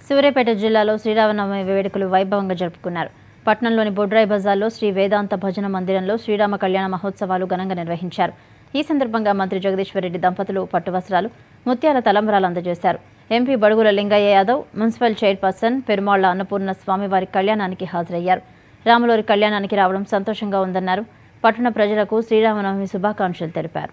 సూర్యాపేట జిల్లాలో శ్రీరామనవమి వేడుకలు వైభవంగా జరుపుకున్నారు పట్నంలోని బొడ్రాయి బజార్లో శ్రీ వేదాంత భజన మందిరంలో శ్రీరామ కళ్యాణ మహోత్సవాలు ఘనంగా నిర్వహించారు ఈ సందర్భంగా మంత్రి జగదీశ్వరరెడ్డి దంపతులు పట్టు వస్త్రాలు ముత్యాల తలంబరాలు అందజేశారు MP Budugula Lingaiah Yadav municipal chairperson Perumalla Annapurna స్వామివారి కళ్యాణానికి హాజరయ్యారు రాములూరి కళ్యాణానికి రావడం సంతోషంగా ఉందన్నారు పట్టణ ప్రజలకు శ్రీరామనవమి శుభాకాంక్షలు తెలిపారు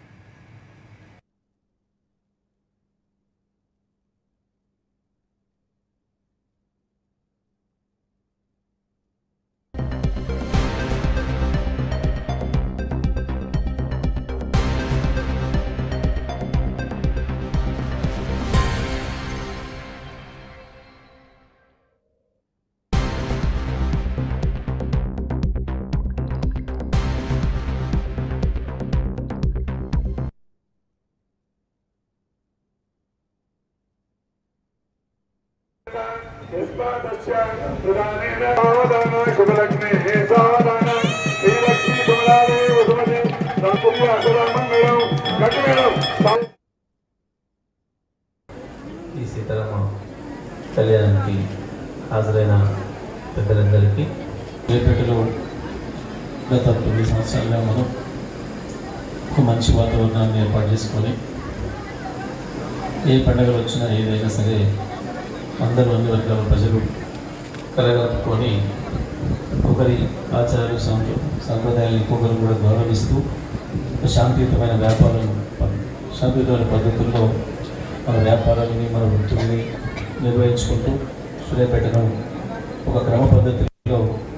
यस्मादस्य प्रदानेन सावधान शुभलग्नेः सावधान श्रीलक्ष्मी कमलादे वसुमते संकुल्य असुरमङ्गलं कटिमेलं ఈ సీతారామ కళ్యాణానికి హాజరైన పెద్దలందరికీ రేపటిలో గత తొమ్మిది సంవత్సరాలుగా మనం ఒక మంచి వాతావరణాన్ని ఏర్పాటు చేసుకొని ఏ పండుగలు వచ్చినా ఏదైనా సరే అందరూ అన్ని వర్గాల ప్రజలు కలగలుపుకొని ఒకరి ఆచారాలు సాంప్ర సాంప్రదాయాలు ఇంకొకరు కూడా గౌరవిస్తూ ఒక శాంతియుతమైన వ్యాపారం శాంతియుతమైన పద్ధతుల్లో మన వ్యాపారాలని మన వృత్తుల్ని నిర్వహించుకుంటూ సూర్యాపేటను ఒక క్రమ పద్ధతిలో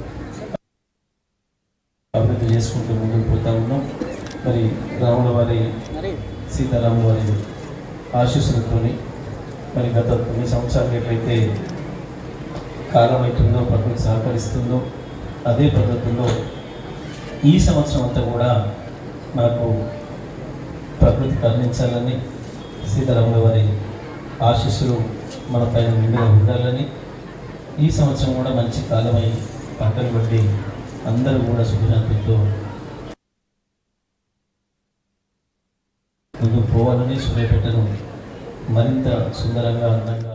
అభివృద్ధి చేసుకుంటూ ముందుకు పోతా ఉన్నాం మరి రాముల వారి సీతారాముల వారి ఆశీస్సులతోని మరి గత తొమ్మిది సంవత్సరాలు ఎట్లయితే కాలం అవుతుందో ప్రకృతి సహకరిస్తుందో అదే పద్ధతుల్లో ఈ సంవత్సరం అంతా కూడా మనకు ప్రకృతి కరుణించాలని సీతారాముల వారి ఆశీస్సులు మన పైన నిండుగా ఉండాలని ఈ సంవత్సరం కూడా మంచి కాలమై పంటలు బట్టి అందరూ కూడా సుఖశాంతితో ముందుకు పోవాలని సూర్యపేటను మరింత సుందరంగా అందంగా